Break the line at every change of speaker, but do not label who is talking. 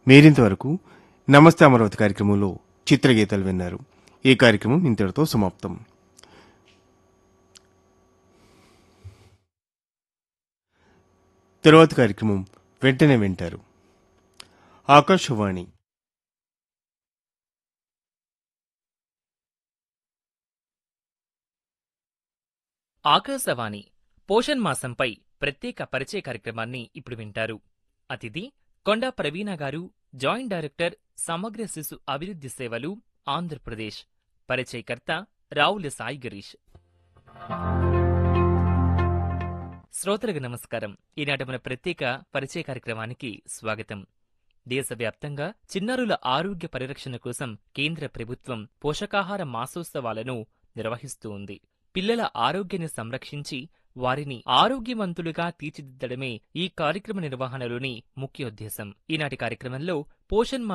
మీరింతవరకు నమస్తే అమరావతి కార్యక్రమంలో చిత్రగీతాలు విన్నారు ఈ కార్యక్రమం ఇంతటితో సమాప్తం తరువాత కార్యక్రమం వెంటనే వింటారు ఆకాశవాణి
ఆకాశవాణి పోషణ్ మాసంపై ప్రత్యేక పరిచయ కార్యక్రమాన్ని ఇప్పుడు వింటారు అతిథి కొండా ప్రవీణ గారు జాయింట్ డైరెక్టర్ సమగ్ర శిశు అభివృద్ధి సేవలు ఆంధ్రప్రదేశ్ పరిచయకర్త రావుల సాయి గిరీష్ శ్రోతలకు నమస్కారం ఈనాటి మన ప్రత్యేక పరిచయ కార్యక్రమానికి స్వాగతం దేశవ్యాప్తంగా చిన్నారుల ఆరోగ్య పరిరక్షణ కోసం కేంద్ర ప్రభుత్వం పోషకాహార మాసోత్సవాలను నిర్వహిస్తూ ఉంది పిల్లల ఆరోగ్యాన్ని సంరక్షించి వారిని ఆరోగ్యవంతులుగా తీర్చిదిద్దడమే ఈ కార్యక్రమ నిర్వహణలోని ముఖ్య ఉద్దేశం ఈనాటి కార్యక్రమంలో పోషణ్